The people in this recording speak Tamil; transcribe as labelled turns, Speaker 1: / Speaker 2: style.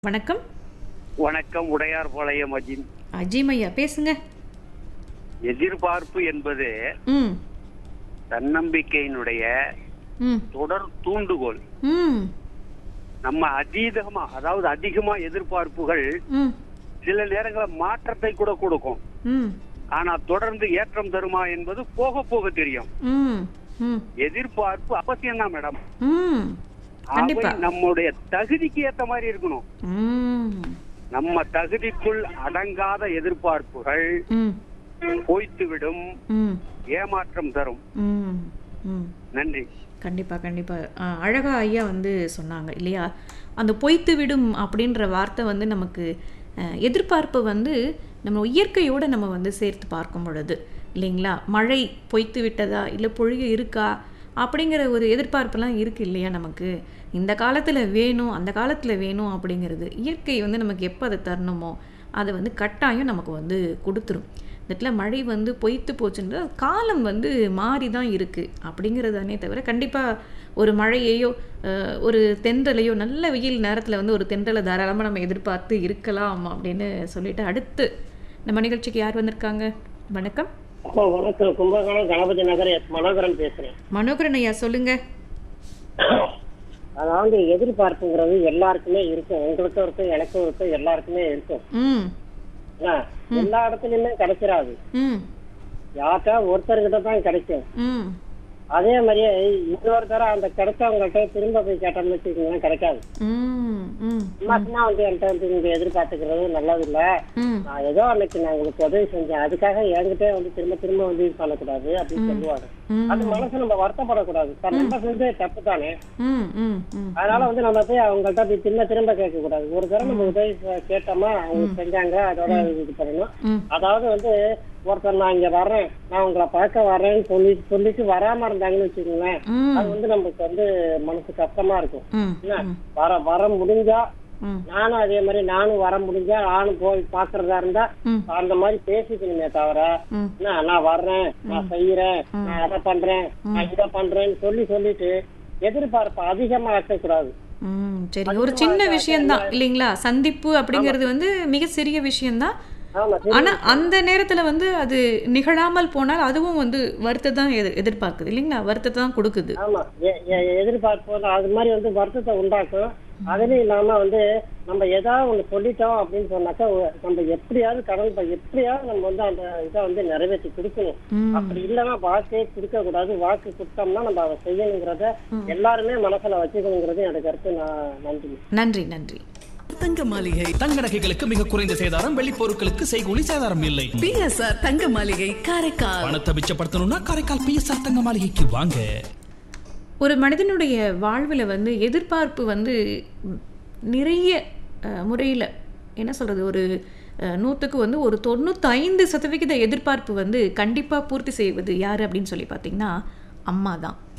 Speaker 1: வணக்கம்
Speaker 2: வணக்கம் உடையார் பாளையம் அஜின்
Speaker 1: அஜீம் ஐயா பேசுங்க
Speaker 2: எதிர்பார்ப்பு என்பது
Speaker 1: ம்
Speaker 2: தன்னம்பிக்கையினுடைய
Speaker 1: ம்
Speaker 2: தொடர் தூண்டுகோல்
Speaker 1: ம்
Speaker 2: நம்ம அதீதமா அதாவது அதிகமா எதிர்பார்ப்புகள்
Speaker 1: ம்
Speaker 2: சில நேரங்களில் மாற்றத்தை கூட கொடுக்கும்
Speaker 1: ம்
Speaker 2: ஆனா தொடர்ந்து ஏற்றம் தருமா என்பது போக போக தெரியும்
Speaker 1: ம் ம்
Speaker 2: எதிர்பார்ப்பு அவசியம் தான் மேடம்
Speaker 1: ம் கண்டிப்பா
Speaker 2: அவை நம்முடைய தகுதிக்கு ஏத்த மாதிரி இருக்கணும்
Speaker 1: ம்
Speaker 2: நம்ம தகுதிக்குள் அடங்காத எதிர்பார்ப்புகள்
Speaker 1: ம்
Speaker 2: பொய்த்துவிடும்
Speaker 1: ம்
Speaker 2: ஏமாற்றம் தரும்
Speaker 1: ம் ம்
Speaker 2: நன்றி
Speaker 1: கண்டிப்பா கண்டிப்பா ஆ, அழகா ஐயா வந்து சொன்னாங்க இல்லையா அந்த பொய்த்து விடும் அப்படின்ற வார்த்தை வந்து நமக்கு அஹ், எதிர்பார்ப்பு வந்து நம்ம இயற்கையோட நம்ம வந்து சேர்த்து பார்க்கும் பொழுது இல்லைங்களா மழை பொய்த்து விட்டதா இல்லை பொழிவு இருக்கா அப்படிங்கிற ஒரு எதிர்பார்ப்பெல்லாம் இருக்கு இல்லையா நமக்கு இந்த காலத்தில் வேணும் அந்த காலத்தில் வேணும் அப்படிங்கிறது இயற்கை வந்து நமக்கு எப்போ அதை தரணுமோ அதை வந்து கட்டாயம் நமக்கு வந்து கொடுத்துரும் இந்த இடத்துல மழை வந்து பொய்த்து போச்சுன்றது காலம் வந்து மாறி தான் இருக்குது அப்படிங்கிறதானே தவிர கண்டிப்பாக ஒரு மழையையோ அஹ், ஒரு தென்றலையோ நல்ல வெயில் நேரத்தில் வந்து ஒரு தென்றலை தாராளமாக நம்ம எதிர்பார்த்து இருக்கலாம் அப்படின்னு சொல்லிட்டு அடுத்து நம்ம நிகழ்ச்சிக்கு யார் வந்திருக்காங்க வணக்கம்
Speaker 3: அப்பா வணக்கம் கும்பகோணம் கணபதி நகர் எஸ் மனோகரன் பேசுறேன்
Speaker 1: மனோகரன் ஐயா சொல்லுங்க
Speaker 3: அதாவது எதிர்பார்ப்புங்கிறது எல்லாருக்குமே இருக்கும் உங்களுக்கும் இருக்கும் எனக்கும் இருக்கும் எல்லாருக்குமே இருக்கும்
Speaker 1: ம்
Speaker 3: என்ன? எல்லா இடத்துலயுமே கிடைச்சிடாது
Speaker 1: ம்
Speaker 3: யார்ட்டா ஒருத்தர்கிட்ட தான் கிடைக்கும்
Speaker 1: ம்
Speaker 3: அதே மாதிரியே இன்னொரு தரம் அந்த கிடைச்சவங்கள்ட்ட திரும்ப போய் கேட்டோம்னு வச்சுக்கோங்களேன் கிடைக்காது
Speaker 1: ம் ம்
Speaker 3: சும்மா சும்மா வந்து என்கிட்ட வந்து நீங்க எதிர்பார்த்துக்கிறது நல்லது இல்ல
Speaker 1: ம்
Speaker 3: நான் ஏதோ அன்னைக்கு நான் உங்களுக்கு உதவி செஞ்சேன் அதுக்காக என்கிட்ட வந்து திரும்ப திரும்ப வந்து இது பண்ணக்கூடாது அப்படின்னு சொல்லுவாங்க
Speaker 1: ம்.
Speaker 3: அது மனசு நம்ம வருத்தப்படக்கூடாது சார் நம்ம செஞ்சது தப்பு தானே
Speaker 1: ம் ம் ம்
Speaker 3: அதனால வந்து நம்ம போய் அவங்கள்ட்ட போய் திரும்ப திரும்ப கேட்க கூடாது ஒரு தடவை நம்ம உதவி செ- கேட்டோமா அவங்க செஞ்சாங்க அதோட இது பண்ணணும்
Speaker 1: ம்
Speaker 3: அதாவது வந்து ஒருத்தர் நான் இங்க வர்றேன் நான் உங்களை பார்க்க வர்றேன்னு சொல்லி சொல்லிட்டு வராம இருந்தாங்கன்னு வச்சுக்கோங்களேன்
Speaker 1: ம்
Speaker 3: அது வந்து நமக்கு வந்து மனசு கஷ்டமா இருக்கும்
Speaker 1: ம்
Speaker 3: என்ன வர வர முடிஞ்சா
Speaker 1: ம்
Speaker 3: நானும் அதே மாதிரி நானும் வர முடிஞ்சா நானும் போய் பாக்குறதா இருந்தா
Speaker 1: ம்
Speaker 3: அந்த மாதிரி பேசிக்கணுமே தவிர
Speaker 1: ம்
Speaker 3: என்ன, நான் வர்றேன் நான் செய்யறேன் நான் அதை பண்றேன் நான் இதை பண்றேன்னு சொல்லி சொல்லிட்டு எதிர்பார்ப்பு அதிகமா ஆக்கக்கூடாது
Speaker 1: ம் சரி ஒரு சின்ன விஷயம்தான் இல்லைங்களா சந்திப்பு அப்படிங்கிறது வந்து மிக சிறிய விஷயம்தான்
Speaker 3: ஆமா சரி.
Speaker 1: ஆனா அந்த நேரத்துல வந்து அது நிகழாமல் போனால் அதுவும் வந்து வருத்தத்தை தான் எதிர் எதிர்பார்க்குது இல்லைங்களா வருத்தத்தை தான் கொடுக்குது
Speaker 3: ஆமா எ- எ- எதிர்பார்ப்பு வந்து அது மாதிரி வந்து வருத்தத்தை உண்டாக்கும் அதுலயும் இல்லாம வந்து நம்ம ஏதாவது ஒண்ணு சொல்லிட்டோம் அப்படின்னு சொன்னாக்கா ஒ- நம்ம எப்படியாவது கடல் ப- எப்படியாவது நம்ம வந்து அந்த இதை வந்து நிறைவேற்றி கொடுக்கணும்
Speaker 1: ம்
Speaker 3: அப்படி இல்லைன்னா வாக்கே கொடுக்க கூடாது வாக்கு கொடுத்தோம்னா நம்ம அதை செய்யணுங்கிறத எல்லாருமே மனசுல வச்சுக்கணுங்கிறது எனக்கு கருத்து நான் நன்றி
Speaker 1: நன்றி நன்றி
Speaker 4: தங்க மாளிகை
Speaker 5: தங்க நகைகளுக்கு மிக குறைந்த சேதாரம் வெள்ளி பொருட்களுக்கு செய்கூலி சேதாரம் இல்லை
Speaker 4: பிஎஸ்ஆர் தங்க மாளிகை காரைக்கால்
Speaker 5: பணத்தை மிச்சப்படுத்தணும்னா காரைக்கால் பிஎஸ்ஆர் தங்க மாளிகைக்கு வாங்க
Speaker 1: ஒரு மனிதனுடைய வாழ்வில் வந்து எதிர்பார்ப்பு வந்து ம், நிறைய முறையில் என்ன சொல்கிறது ஒரு அஹ், நூற்றுக்கு வந்து ஒரு தொண்ணூத்தைந்து சதவிகித எதிர்பார்ப்பு வந்து கண்டிப்பாக பூர்த்தி செய்வது யார் அப்படின்னு சொல்லி பார்த்தீங்கன்னா அம்மா தான்